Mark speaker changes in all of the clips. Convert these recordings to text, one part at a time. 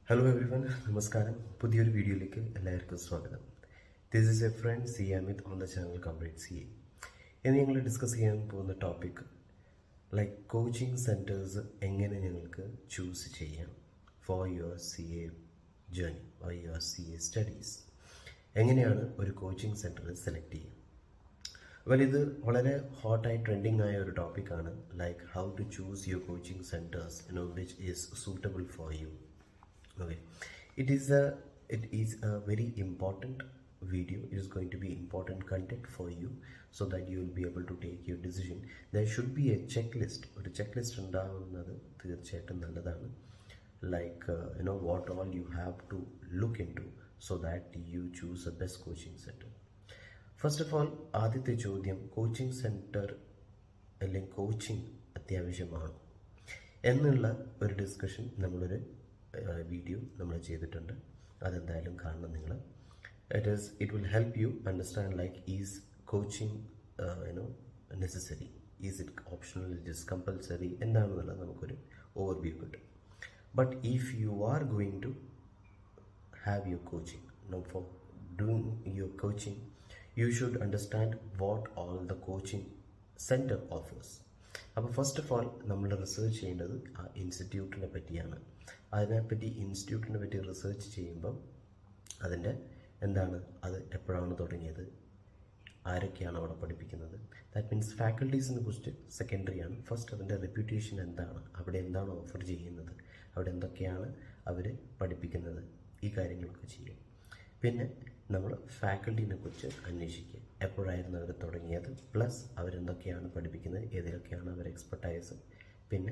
Speaker 1: Hello everyone നമസ്കാരം പുതിയൊരു വീഡിയോയിലേക്ക് എല്ലാവർക്കും സ്വാഗതം this is a friend C Amit on the channel complete C A ഇന്ന് ഞങ്ങൾ ഡിസ്കസ് ചെയ്യാൻ പോകുന്ന ടോപ്പിക് ലൈക്ക് കോച്ചിങ് സെൻറ്റേഴ്സ് എങ്ങനെ ഞങ്ങൾക്ക് ചൂസ് ചെയ്യാം for your C A journey or your C A studies എങ്ങനെയാണ് ഒരു കോച്ചിങ് സെൻറ്റർ സെലക്ട് ചെയ്യുക വെൽ ഇത് വളരെ ഹോട്ടായി ട്രെൻഡിങ് ആയ ഒരു ടോപ്പിക്കാണ് like how to choose your coaching centres you know which is suitable for you okay it is a it is a very important video it is going to be important content for you so that you will be able to take your decision there should be a checklist ഒരു checklist ഉണ്ടാവുന്നത് തീർച്ചയായിട്ടും നല്ലതാണ് like you know what all you have to look into so that you choose a best coaching centre first of all ആദ്യത്തെ ചോദ്യം coaching centre അല്ലെങ്കിൽ coaching അത്യാവശ്യമാണോ എന്നുള്ള ഒരു ഡിസ്കഷൻ നമ്മളൊരു വീഡിയോ നമ്മൾ ചെയ്തിട്ടുണ്ട് അതെന്തായാലും കാണണം നിങ്ങൾ it is it will help you understand like is coaching you know necessary is it optional it is compulsory എന്താണെന്നുള്ളത് നമുക്കൊരു ഓവർവ്യൂ കിട്ടും but if you are going to have your coaching. Now, for doing your coaching, you should understand what all the coaching center offers. അപ്പോൾ first of all നമ്മൾ research ചെയ്യേണ്ടത് ആ ഇൻസ്റ്റിറ്റ്യൂട്ടിനെ പറ്റിയാണ് അതിനെപ്പറ്റി ഇൻസ്റ്റിറ്റ്യൂട്ടിനെ പറ്റി റിസർച്ച് ചെയ്യുമ്പം അതിൻ്റെ എന്താണ് അത് എപ്പോഴാണ് തുടങ്ങിയത് ആരൊക്കെയാണ് അവിടെ പഠിപ്പിക്കുന്നത് ദാറ്റ് മീൻസ് ഫാക്കൽറ്റീസിനെ കുറിച്ച് സെക്കൻഡറി ആണ് ഫസ്റ്റ് അതിൻ്റെ റെപ്യൂട്ടേഷൻ എന്താണ് അവിടെ എന്താണ് ഓഫർ ചെയ്യുന്നത് അവിടെ എന്തൊക്കെയാണ് അവർ പഠിപ്പിക്കുന്നത് ഈ കാര്യങ്ങളൊക്കെ ചെയ്യും പിന്നെ നമ്മൾ ഫാക്കൽറ്റീനെ കുറിച്ച് അന്വേഷിക്കുക എപ്പോഴായിരുന്നു അവർ തുടങ്ങിയത് പ്ലസ് അവരെന്തൊക്കെയാണ് പഠിപ്പിക്കുന്നത് ഏതിലൊക്കെയാണ് അവർ എക്സ്പെർട്ടൈസ് പിന്നെ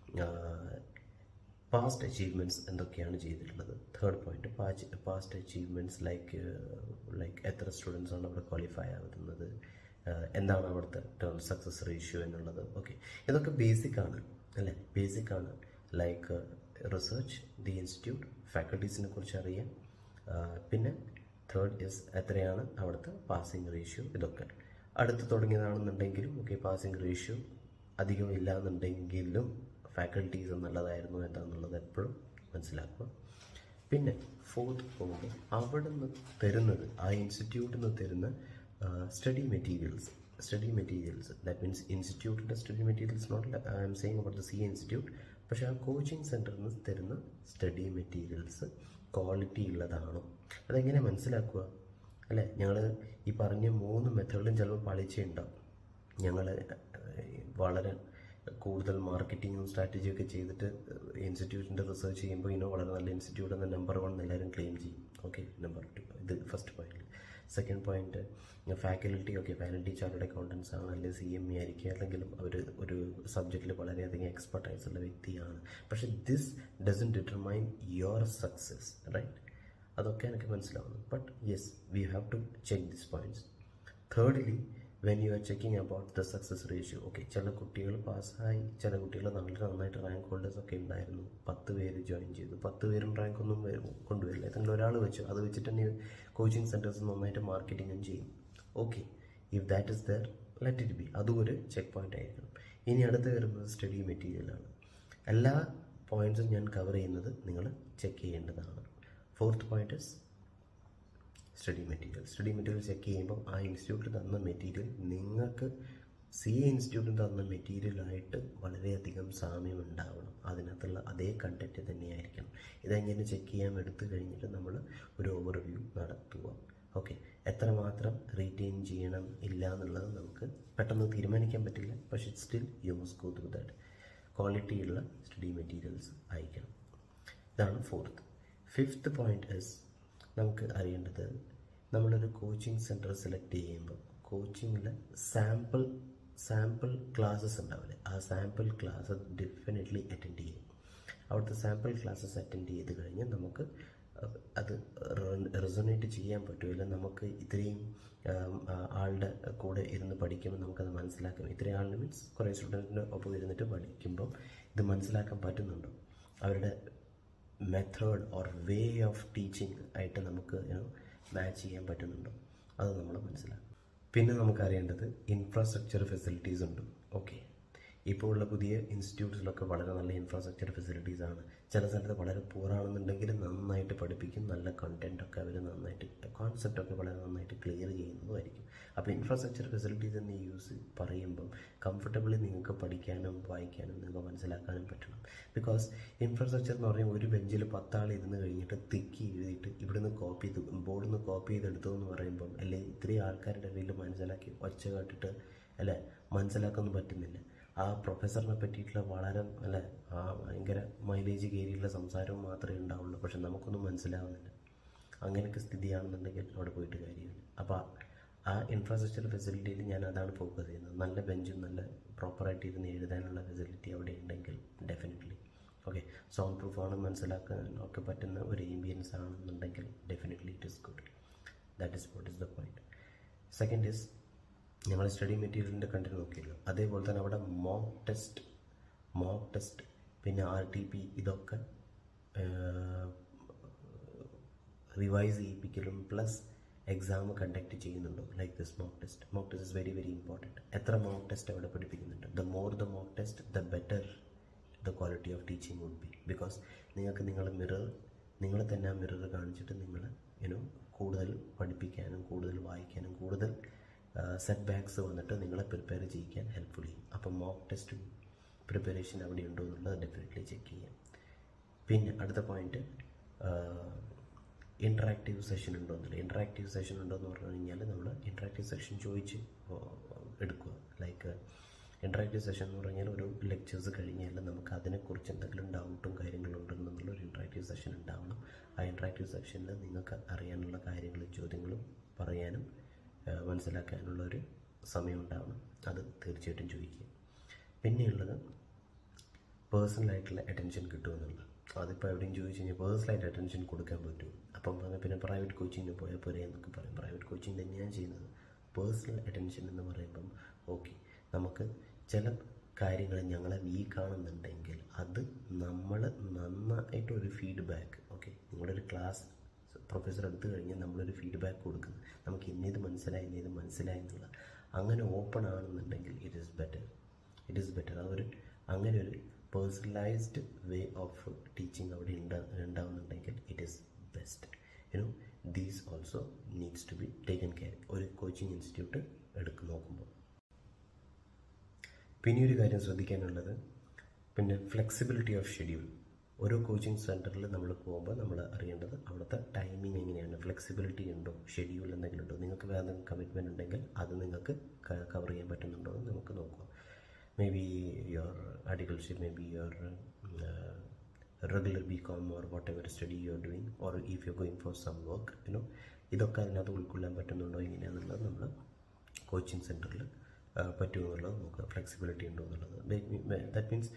Speaker 1: പാസ്റ്റ് അച്ചീവ്മെൻറ്റ്സ് എന്തൊക്കെയാണ് ചെയ്തിട്ടുള്ളത് third point past achievements like like എത്ര സ്റ്റുഡൻസ് ആണ് അവിടെ ക്വാളിഫൈ ആവുന്നത് എന്താണ് അവിടുത്തെ ടേൺ സക്സസ് റേഷ്യോ എന്നുള്ളത് ഓക്കെ ഇതൊക്കെ ബേസിക് ആണ് അല്ലേ ബേസിക് ആണ് ലൈക്ക് റിസർച്ച് ദി ഇൻസ്റ്റിറ്റ്യൂട്ട് ഫാക്കൽറ്റീസിനെ കുറിച്ച് അറിയാം പിന്നെ തേർഡ് ഇസ് എത്രയാണ് അവിടുത്തെ പാസിംഗ് റേഷ്യോ ഇതൊക്കെ അടുത്ത് തുടങ്ങിയതാണെന്നുണ്ടെങ്കിലും ഓക്കെ പാസിംഗ് റേഷ്യോ അധികം ഇല്ല എന്നുണ്ടെങ്കിലും ഫാക്കൽറ്റീസ് നല്ലതായിരുന്നു എന്താണെന്നുള്ളത് എപ്പോഴും മനസ്സിലാക്കുക പിന്നെ ഫോർത്ത് പോകുമ്പോൾ അവിടെ നിന്ന് തരുന്നത് ആ ഇൻസ്റ്റിറ്റ്യൂട്ടിൽ നിന്ന് തരുന്ന study materials study materials that means ഇൻസ്റ്റിറ്റ്യൂട്ടിൻ്റെ study materials not I'm saying about the C institute പക്ഷേ ആ കോച്ചിങ് സെൻറ്ററിൽ നിന്ന് തരുന്ന സ്റ്റഡി മെറ്റീരിയൽസ് ക്വാളിറ്റി ഉള്ളതാണോ അതെങ്ങനെ മനസ്സിലാക്കുക അല്ലേ ഞങ്ങൾ ഈ പറഞ്ഞ മൂന്ന് മെത്തേഡിലും ചിലപ്പോൾ പാളിച്ചുണ്ടാവും ഞങ്ങൾ വളരെ കൂടുതൽ മാർക്കറ്റിങ്ങും സ്ട്രാറ്റജിയൊക്കെ ചെയ്തിട്ട് ഇൻസ്റ്റിറ്റ്യൂട്ടിൻ്റെ റിസർച്ച് ചെയ്യുമ്പോൾ ഇനോ വളരെ നല്ല ഇൻസ്റ്റിറ്റ്യൂട്ട് എന്ന നമ്പർ വൺ എല്ലാവരും ക്ലെയിം ചെയ്യും ഓക്കെ നമ്പർ ടു ഇത് first point second point faculty okay faculty chartered accountants ആണ് അല്ലെങ്കിൽ സി എം ഇ ആയിരിക്കും അല്ലെങ്കിൽ അവർ ഒരു സബ്ജക്റ്റിൽ വളരെയധികം എക്സ്പെർട്ടൈസ് ഉള്ള വ്യക്തിയാണ് പക്ഷേ this doesn't determine your success right അതൊക്കെ എനിക്ക് മനസ്സിലാവുന്നു but yes we have to check this points thirdly when you are checking about the success ratio okay ചില കുട്ടികൾ പാസ്സായി ചില കുട്ടികൾ നല്ല നന്നായിട്ട് റാങ്ക് ഹോൾഡേഴ്സ് ഒക്കെ ഉണ്ടായിരുന്നു പത്ത് പേര് ജോയിൻ ചെയ്തു പത്ത് പേരും റാങ്ക് ഒന്നും കൊണ്ടുവരില്ല ഏതെങ്കിലും ഒരാൾ വെച്ചു അത് വെച്ചിട്ട് തന്നെ കോച്ചിങ് സെൻറ്റേഴ്സ് നന്നായിട്ട് മാർക്കറ്റിങ്ങും ചെയ്യും okay if that is there let it be അതും ഒരു ചെക്ക് പോയിന്റ് ആയിരിക്കണം ഇനി അടുത്ത് വരുന്നത് സ്റ്റഡി മെറ്റീരിയലാണ് എല്ലാ പോയിന്റ്സും ഞാൻ കവർ ചെയ്യുന്നത് നിങ്ങൾ ചെക്ക് ചെയ്യേണ്ടതാണ് fourth point is study material study material check ചെയ്യുമ്പോൾ ആ ഇൻസ്റ്റിറ്റ്യൂട്ടിൽ തന്ന മെറ്റീരിയൽ നിങ്ങൾക്ക് സി എ ഇൻസ്റ്റിറ്റ്യൂട്ടിൽ തന്ന മെറ്റീരിയലായിട്ട് വളരെയധികം സാമ്യം ഉണ്ടാവണം അതിനകത്തുള്ള അതേ കണ്ടൻറ്റ് തന്നെയായിരിക്കണം ഇതെങ്ങനെ ചെക്ക് ചെയ്യാൻ എടുത്തു കഴിഞ്ഞിട്ട് നമ്മൾ ഒരു ഓവർവ്യൂ നടത്തുക ഓക്കെ എത്രമാത്രം റീറ്റെയിൻ ചെയ്യണം ഇല്ല എന്നുള്ളത് നമുക്ക് പെട്ടെന്ന് തീരുമാനിക്കാൻ പറ്റില്ല പക്ഷേ still you must go through that ക്വാളിറ്റിയുള്ള സ്റ്റഡി മെറ്റീരിയൽസ് അയക്കണം ഇതാണ് ഫോർത്ത് ഫിഫ്ത്ത് പോയിന്റ് ഇസ് നമുക്ക് അറിയേണ്ടത് നമ്മളൊരു കോച്ചിങ് സെൻറ്റർ സെലക്ട് ചെയ്യുമ്പോൾ കോച്ചിങ്ങിൽ സാമ്പിൾ സാമ്പിൾ ക്ലാസ്സസ് ഉണ്ടാവില്ലേ ആ സാമ്പിൾ ക്ലാസ് ഡെഫിനറ്റ്ലി അറ്റൻഡ് ചെയ്യും അവിടുത്തെ സാമ്പിൾ ക്ലാസ്സസ് അറ്റൻഡ് ചെയ്ത് കഴിഞ്ഞാൽ നമുക്ക് അത് റെസൊനേറ്റ് ചെയ്യാൻ പറ്റുമില്ല നമുക്ക് ഇത്രയും ആളുടെ കൂടെ ഇരുന്ന് പഠിക്കുമ്പോൾ നമുക്കത് മനസ്സിലാക്കാം ഇത്രയും ആളുടെ മീൻസ് കുറേ സ്റ്റുഡൻറ്റിൻ്റെ ഒപ്പം ഇരുന്നിട്ട് പഠിക്കുമ്പോൾ ഇത് മനസ്സിലാക്കാൻ പറ്റുന്നുണ്ടോ അവരുടെ method or way of teaching ആയിട്ട് നമുക്ക് മാച്ച് ചെയ്യാൻ പറ്റുന്നുണ്ടോ അത് നമ്മൾ മനസ്സിലാക്കും പിന്നെ നമുക്കറിയേണ്ടത് ഇൻഫ്രാസ്ട്രക്ചർ ഫെസിലിറ്റീസ് ഉണ്ട് ഓക്കെ ഇപ്പോൾ ഉള്ള പുതിയ ഇൻസ്റ്റിറ്റ്യൂട്ട്സിലൊക്കെ വളരെ നല്ല ഇൻഫ്രാസ്ട്രക്ചർ ഫെസിലിറ്റീസ് ആണ് ചില സ്ഥലത്ത് വളരെ പൂറാണെന്നുണ്ടെങ്കിൽ നന്നായിട്ട് പഠിപ്പിക്കും നല്ല കണ്ടന്റ് ഒക്കെ അവർ നന്നായിട്ട് കോൺസെപ്റ്റ് ഒക്കെ വളരെ നന്നായിട്ട് ക്ലിയർ ചെയ്യുന്നതുമായിരിക്കും അപ്പോൾ ഇൻഫ്രാസ്ട്രക്ചർ ഫെസിലിറ്റീസ് എന്ന് യൂസ് പറയുമ്പം കംഫർട്ടബിളി നിങ്ങൾക്ക് പഠിക്കാനും വായിക്കാനും നിങ്ങൾക്ക് മനസ്സിലാക്കാനും പറ്റണം ബിക്കോസ് ഇൻഫ്രാസ്ട്രക്ചർ എന്ന് പറഞ്ഞാൽ ഒരു ബെഞ്ചിൽ പത്താൾ ഇരുന്ന് കഴിഞ്ഞിട്ട് തിക്കി എഴുതിയിട്ട് ഇവിടുന്ന് കോപ്പി ചെയ്ത് ബോർഡിൽ നിന്ന് കോപ്പി ചെയ്തെടുത്തു എന്ന് പറയുമ്പം അല്ലെങ്കിൽ ഇത്രയും ആൾക്കാരുടെ ഇടയിൽ മനസ്സിലാക്കി ഒച്ച കേട്ടിട്ട് അല്ലെ മനസ്സിലാക്കൊന്നും പറ്റുന്നില്ല ആ പ്രൊഫസറിനെ പറ്റിയിട്ടുള്ള വളരെ അല്ലെ ആ ഭയങ്കര മൈലേജ് കയറിയുള്ള സംസാരവും മാത്രമേ ഉണ്ടാവുള്ളൂ പക്ഷെ നമുക്കൊന്നും മനസ്സിലാവുന്നില്ല അങ്ങനെയൊക്കെ സ്ഥിതിയാണെന്നുണ്ടെങ്കിൽ അവിടെ പോയിട്ട് കാര്യമില്ല അപ്പോൾ ആ ഇൻഫ്രാസ്ട്രക്ചർ ഫെസിലിറ്റിയിൽ ഞാൻ അതാണ് ഫോക്കസ് ചെയ്യുന്നത് നല്ല ബെഞ്ചും നല്ല പ്രോപ്പറായിട്ട് ഇരുന്ന് എഴുതാനുള്ള ഫെസിലിറ്റി അവിടെ ഉണ്ടെങ്കിൽ ഡെഫിനറ്റ്ലി ഓക്കെ സൗണ്ട് പ്രൂഫ് ആണ് മനസ്സിലാക്കാൻ ഒക്കെ പറ്റുന്ന ഒരു ഏംബിയൻസ് ആണെന്നുണ്ടെങ്കിൽ definitely it is good that is what is the point second is ഞങ്ങൾ സ്റ്റഡി മെറ്റീരിയലിൻ്റെ കണ്ടന്റ് നോക്കിയല്ലോ അതേപോലെ തന്നെ അവിടെ മോക്ക് ടെസ്റ്റ് മോക്ക് ടെസ്റ്റ് പിന്നെ ആർ ടി പി ഇതൊക്കെ റിവൈസ് ചെയ്യിപ്പിക്കലും പ്ലസ് എക്സാം കണ്ടക്ട് ചെയ്യുന്നുണ്ടോ like this mock test mock test is very very important എത്ര മോക്ക് ടെസ്റ്റ് അവിടെ പഠിപ്പിക്കുന്നുണ്ട് the more the mock test the better the quality of teaching would be because നിങ്ങൾക്ക് നിങ്ങളെ mirror നിങ്ങളെ തന്നെ ആ മിറർ കാണിച്ചിട്ട് നിങ്ങൾ യുനോ കൂടുതൽ പഠിപ്പിക്കാനും കൂടുതൽ വായിക്കാനും കൂടുതൽ സെറ്റ് ബാക്സ് വന്നിട്ട് നിങ്ങളെ പ്രിപ്പയർ ചെയ്യിക്കാൻ ഹെൽപ്ഫുൾ ചെയ്യും അപ്പം മോക്ക് ടെസ്റ്റ് പ്രിപ്പറേഷൻ അവിടെ ഉണ്ടോ എന്നുള്ളത് ഡെഫിനറ്റ്ലി ചെക്ക് ചെയ്യാം പിന്നെ അടുത്ത പോയിന്റ് ഇൻട്രാക്റ്റീവ് സെഷൻ ഉണ്ടോ എന്നുള്ളത് ഇൻട്രാക്റ്റീവ് സെഷൻ ഉണ്ടോ എന്ന് പറഞ്ഞു കഴിഞ്ഞാൽ നമ്മൾ ഇൻട്രാക്റ്റീവ് സെഷൻ ചോദിച്ച് എടുക്കുക ലൈക്ക് ഇൻട്രാക്റ്റീവ് സെഷൻ എന്ന് പറഞ്ഞാൽ ഒരു ലെക്ചേഴ്സ് കഴിഞ്ഞാൽ നമുക്ക് അതിനെക്കുറിച്ച് എന്തെങ്കിലും ഡൗട്ടും കാര്യങ്ങളും ഉണ്ടെന്നുള്ള ഒരു ഇൻട്രാക്റ്റീവ് സെഷൻ ഉണ്ടാവണം ആ ഇൻട്രാക്റ്റീവ് സെഷനിൽ നിങ്ങൾക്ക് അറിയാനുള്ള കാര്യങ്ങളും ചോദ്യങ്ങളും പറയാനും മനസ്സിലാക്കാനുള്ള ഒരു സമയം ഉണ്ടാവണം അത് തീർച്ചയായിട്ടും ചോദിക്കുക പിന്നെയുള്ളത് പേഴ്സണലായിട്ടുള്ള അറ്റൻഷൻ കിട്ടുമെന്നുള്ളത് അതിപ്പോൾ എവിടെയും ചോദിച്ചു കഴിഞ്ഞാൽ പേഴ്സണലായിട്ട് അറ്റൻഷൻ കൊടുക്കാൻ പറ്റും അപ്പം പറഞ്ഞാൽ പിന്നെ പ്രൈവറ്റ് കോച്ചിങ്ങിന് പോയാൽ പോരെ എന്നൊക്കെ പറയും പ്രൈവറ്റ് കോച്ചിങ് തന്നെയാണ് ചെയ്യുന്നത് പേഴ്സണൽ അറ്റൻഷൻ എന്ന് പറയുമ്പം ഓക്കെ നമുക്ക് ചില കാര്യങ്ങൾ ഞങ്ങളെ വീക്കാണെന്നുണ്ടെങ്കിൽ അത് നമ്മൾ നന്നായിട്ട് ഒരു ഫീഡ്ബാക്ക് ഓക്കെ നിങ്ങളൊരു ക്ലാസ് പ്രൊഫസർ എടുത്തു കഴിഞ്ഞാൽ നമ്മളൊരു ഫീഡ്ബാക്ക് കൊടുക്കുന്നത് നമുക്ക് ഇന്നേത് മനസ്സിലായി ഇന്നേത് മനസ്സിലായി എന്നുള്ള അങ്ങനെ ഓപ്പൺ ആണെന്നുണ്ടെങ്കിൽ it is better it is better ആ ഒരു അങ്ങനെ ഒരു പേഴ്സണലൈസ്ഡ് വേ ഓഫ് ടീച്ചിങ് അവിടെ ഉണ്ടാ ഉണ്ടാവുന്നുണ്ടെങ്കിൽ it is best you know these also needs to be taken care ഒരു കോച്ചിങ് ഇൻസ്റ്റിറ്റ്യൂട്ട് എടുക്ക് നോക്കുമ്പോൾ പിന്നെ ഒരു കാര്യം ശ്രദ്ധിക്കാനുള്ളത് പിന്നെ ഫ്ലെക്സിബിലിറ്റി ഓഫ് ഷെഡ്യൂൾ ഓരോ കോച്ചിങ് സെൻറ്ററിൽ നമ്മൾ പോകുമ്പോൾ നമ്മൾ അറിയേണ്ടത് അവിടുത്തെ ടൈമിംഗ് എങ്ങനെയാണ് ഫ്ലെക്സിബിലിറ്റി ഉണ്ടോ ഷെഡ്യൂൾ എന്തെങ്കിലും ഉണ്ടോ നിങ്ങൾക്ക് വേറെ കമ്മിറ്റ്മെൻറ്റ് ഉണ്ടെങ്കിൽ അത് നിങ്ങൾക്ക് കവർ ചെയ്യാൻ പറ്റുന്നുണ്ടോ എന്ന് നമുക്ക് നോക്കുക maybe your articleship maybe your regular B com or whatever study you are doing or if you going for some work you know ഇതൊക്കെ അതിനകത്ത് ഉൾക്കൊള്ളാൻ പറ്റുന്നുണ്ടോ എങ്ങനെയാണെന്നുള്ളത് നമ്മൾ കോച്ചിങ് സെൻറ്ററിൽ പറ്റുമെന്നുള്ളത് നോക്കുക ഫ്ലെക്സിബിലിറ്റി ഉണ്ടോ എന്നുള്ളത് ദാറ്റ് മീൻസ്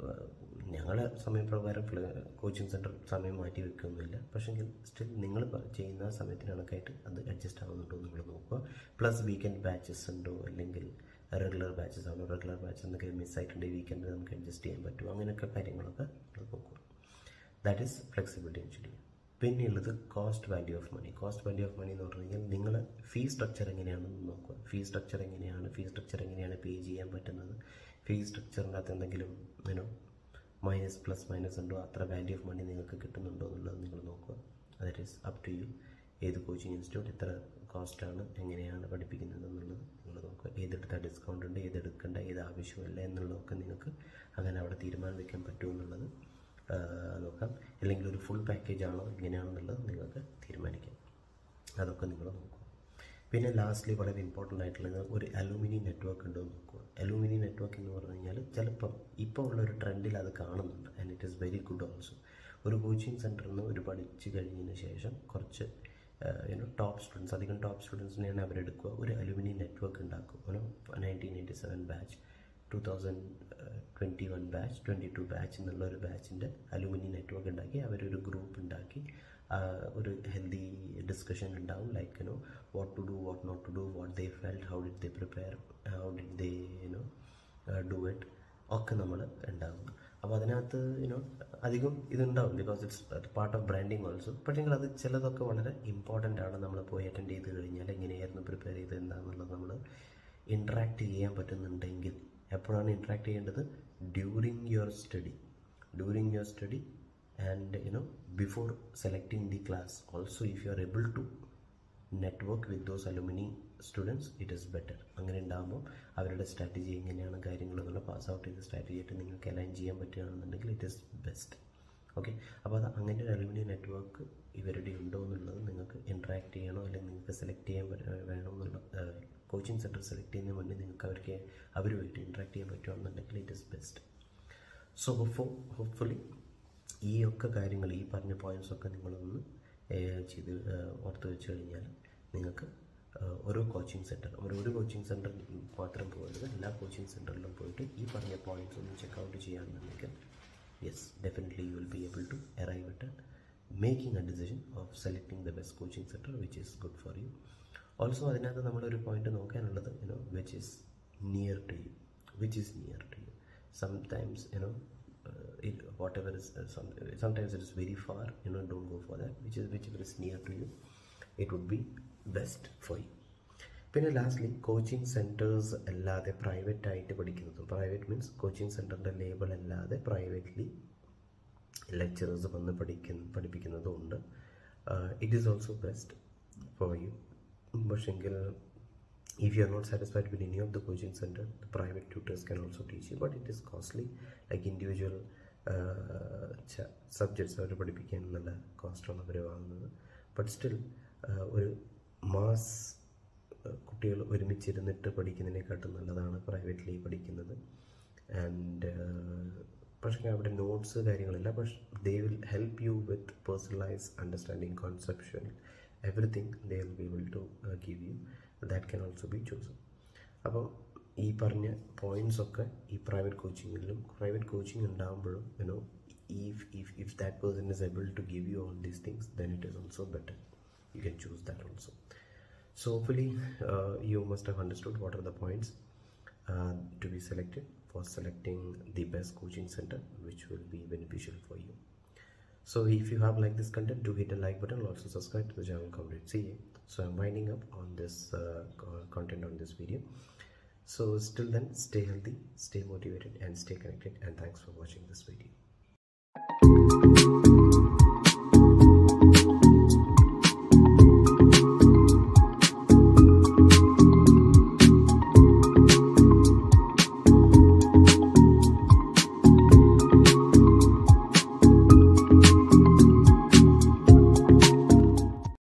Speaker 1: ഞങ്ങളെ സമയപ്രകാരം കോച്ചിങ് സെൻറ്റർ സമയം മാറ്റി വെക്കുകയൊന്നുമില്ല പക്ഷേങ്കിൽ സ്റ്റിൽ നിങ്ങൾ ചെയ്യുന്ന സമയത്തിന് കണക്കായിട്ട് അത് അഡ്ജസ്റ്റ് ആവുന്നുണ്ടോ നിങ്ങൾ നോക്കുക പ്ലസ് വീക്കെൻഡ് ബാച്ചസ് ഉണ്ടോ അല്ലെങ്കിൽ റെഗുലർ ബാച്ചസ് ആണോ റെഗുലർ ബാച്ച് എന്തെങ്കിലും മിസ്സായിട്ടുണ്ടെങ്കിൽ വീക്കെൻഡ് നമുക്ക് അഡ്ജസ്റ്റ് ചെയ്യാൻ പറ്റുമോ അങ്ങനെയൊക്കെ കാര്യങ്ങളൊക്കെ നോക്കുക ദാറ്റ് ഈസ് ഫ്ലെക്സിബിലിറ്റി ആക്ച്വലി പിന്നെയുള്ളത് cost value of money cost value of money എന്ന് പറഞ്ഞു കഴിഞ്ഞാൽ നിങ്ങൾ ഫീ സ്ട്രക്ചർ എങ്ങനെയാണെന്ന് നോക്കുക ഫീ സ്ട്രക്ചർ എങ്ങനെയാണ് ഫീ സ്ട്രക്ചർ എങ്ങനെയാണ് പേ ചെയ്യാൻ പറ്റുന്നത് ഫീ സ്ട്രക്ചറിൻ്റെ അകത്ത് എന്തെങ്കിലും യൂനോ മൈനസ് പ്ലസ് മൈനസ് ഉണ്ടോ അത്ര വാല്യൂ ഓഫ് മണി നിങ്ങൾക്ക് കിട്ടുന്നുണ്ടോ എന്നുള്ളത് നിങ്ങൾ നോക്കുക that is up to you ഏത് കോച്ചിങ് ഇൻസ്റ്റിറ്റ്യൂട്ട് എത്ര കോസ്റ്റാണ് എങ്ങനെയാണ് പഠിപ്പിക്കുന്നത് എന്നുള്ളത് നിങ്ങൾ നോക്കുക ഏതെടുത്താൽ ഡിസ്കൗണ്ട് ഉണ്ട് ഏതെടുക്കേണ്ട ഏത് ആവശ്യമില്ല എന്നുള്ളതൊക്കെ നിങ്ങൾക്ക് അങ്ങനെ അവിടെ തീരുമാനം വയ്ക്കാൻ പറ്റുമോ എന്നുള്ളത് നോക്കാം അല്ലെങ്കിൽ ഒരു ഫുൾ പാക്കേജ് ആണോ എങ്ങനെയാണെന്നുള്ളത് നിങ്ങൾക്ക് തീരുമാനിക്കാം അതൊക്കെ നിങ്ങൾ നോക്കുക പിന്നെ ലാസ്റ്റ്ലി വളരെ ഇമ്പോർട്ടൻ്റ് ആയിട്ടുള്ളത് ഒരു അലൂമിനി നെറ്റ്വർക്ക് ഉണ്ടോ എന്ന് നോക്കുക അലൂമിനി നെറ്റ്വർക്ക് എന്ന് പറഞ്ഞു കഴിഞ്ഞാൽ ചിലപ്പം ഇപ്പോൾ ഉള്ള ഒരു ട്രെൻഡിൽ അത് കാണുന്നുണ്ട് and it is very good also ഒരു കോച്ചിങ് സെൻറ്ററിൽ നിന്ന് ഒരു പഠിച്ച് കഴിഞ്ഞതിന് ശേഷം കുറച്ച് യുനോ ടോപ്പ് സ്റ്റുഡൻസ് അധികം ടോപ്പ് സ്റ്റുഡൻസിനെയാണ് അവരെടുക്കുക ഒരു അലുമിനി നെറ്റ്വർക്ക് ഉണ്ടാക്കും ഒരു nineteen eighty seven batch two thousand twenty one batch twenty two batch എന്നുള്ള ഒരു ബാച്ചിൻ്റെ അലുമിനി നെറ്റ്വർക്ക് ഉണ്ടാക്കി അവരൊരു ഗ്രൂപ്പ് ഉണ്ടാക്കി ഒരു ഹെൽത്തി ഡിസ്കഷൻ ഉണ്ടാവും like you know what to do what not to do what they felt how did they prepare how did they you know do it ഒക്കെ നമ്മൾ ഉണ്ടാകും അപ്പോൾ അതിനകത്ത് യുനോ അധികം ഇതുണ്ടാവും because it's part of branding also പക്ഷേങ്കിൽ അത് ചിലതൊക്കെ വളരെ ഇമ്പോർട്ടൻ്റ് ആണ് നമ്മൾ പോയി അറ്റൻഡ് ചെയ്ത് കഴിഞ്ഞാൽ എങ്ങനെയായിരുന്നു പ്രിപ്പയർ ചെയ്തത് എന്താണെന്നുള്ളത് നമ്മൾ ഇൻട്രാക്ട് ചെയ്യാൻ പറ്റുന്നുണ്ടെങ്കിൽ എപ്പോഴാണ് ഇൻട്രാക്ട് ചെയ്യേണ്ടത് during your study during your study and you know before selecting the class also if you are able to network with those alumni students it is better അങ്ങനെ ഉണ്ടാകുമ്പോൾ അവരുടെ സ്ട്രാറ്റജി എങ്ങനെയാണ് കാര്യങ്ങൾ എന്നുള്ള പാസ് ഔട്ട് ചെയ്ത strategy ആയിട്ട് നിങ്ങൾക്ക് align ചെയ്യാൻ പറ്റുകയാണെന്നുണ്ടെങ്കിൽ ഇറ്റ് ഇസ് ബെസ്റ്റ് ഓക്കെ അപ്പോൾ അത് അങ്ങനെ ഒരു അലുമിനി നെറ്റ്വർക്ക് ഇവരുടെ ഉണ്ടോ എന്നുള്ളത് നിങ്ങൾക്ക് ഇൻട്രാക്ട് ചെയ്യണോ അല്ലെങ്കിൽ നിങ്ങൾക്ക് സെലക്ട് ചെയ്യാൻ പറ്റ- വേണോ എന്നുള്ള കോച്ചിങ് സെൻറ്റർ സെലക്ട് ചെയ്യുന്നതിന് മുന്നേ നിങ്ങൾക്ക് അവർക്ക് അവരുമായിട്ട് ഇൻട്രാക്ട് ചെയ്യാൻ പറ്റുകയാണെന്നുണ്ടെങ്കിൽ it is best so hope hopefully ഈ ഒക്കെ കാര്യങ്ങൾ ഈ പറഞ്ഞ പോയിൻറ്റ്സ് ഒക്കെ നിങ്ങളൊന്ന് ഏഹ്, ചെയ്ത് ഏഹ്, ഓർത്ത് വെച്ച് കഴിഞ്ഞാൽ നിങ്ങൾക്ക് ഏഹ്, ഓരോ കോച്ചിങ് സെൻറ്റർ ഒരു ഒരു കോച്ചിങ് സെൻറ്റർ മാത്രം പോകരുത് എല്ലാ കോച്ചിങ് സെൻറ്ററിലും പോയിട്ട് ഈ പറഞ്ഞ പോയിൻറ്റ്സ് ഒന്ന് ചെക്ക് ഔട്ട് ചെയ്യുകയാണെന്നുണ്ടെങ്കിൽ yes definitely you will be able to arrive at making a decision of selecting the best coaching centre which is good for you also അതിനകത്ത് നമ്മളൊരു പോയിന്റ് നോക്കാനുള്ളത് you know which is near to you which is near to you sometimes you know it, whatever is uh, some, sometimes it is very far you know don't go for that which is whichever is near to you it would be best for you പിന്നെ lastly coaching centres അല്ലാതെ private ആയിട്ട് പഠിക്കുന്നതും private means coaching സെൻറ്ററിൻ്റെ ലേബൽ അല്ലാതെ privately lecturers വന്ന് പഠിക്കുന്ന പഠിപ്പിക്കുന്നതും ഉണ്ട് it is also best for you പക്ഷെങ്കിൽ if you are not satisfied with any of the coaching center the private tutors can also teach you but it is costly like individual subjects അവർ പഠിപ്പിക്കാൻ നല്ല കോസ്റ്റാണ് അവർ വാങ്ങുന്നത് but still ഒരു mass കുട്ടികൾ ഒരുമിച്ചിരുന്നിട്ട് പഠിക്കുന്നതിനെക്കാട്ടും നല്ലതാണ് privately പഠിക്കുന്നത് and പക്ഷേ അവിടെ നോട്ട്സ് കാര്യങ്ങളില്ല പക്ഷെ they will help you with personalise understanding conception everything they will be able to give you that can also be chosen അപ്പോൾ ഈ പറഞ്ഞ പോയിന്റ്സ് ഒക്കെ ഈ പ്രൈവറ്റ് കോച്ചിങ്ങിലും പ്രൈവറ്റ് കോച്ചിങ് ഉണ്ടാകുമ്പോഴും you know if if if that person is able to give you all these things then it is also better you can choose that also so hopefully uh, you must have understood what are the points uh, to be selected for selecting the best coaching center which will be beneficial for you so if you have liked this content do hit the like button and also subscribe to the channel comrade CA. so i'm winding up on this uh, co- content on this video so still then stay healthy stay motivated and stay connected and thanks for watching this video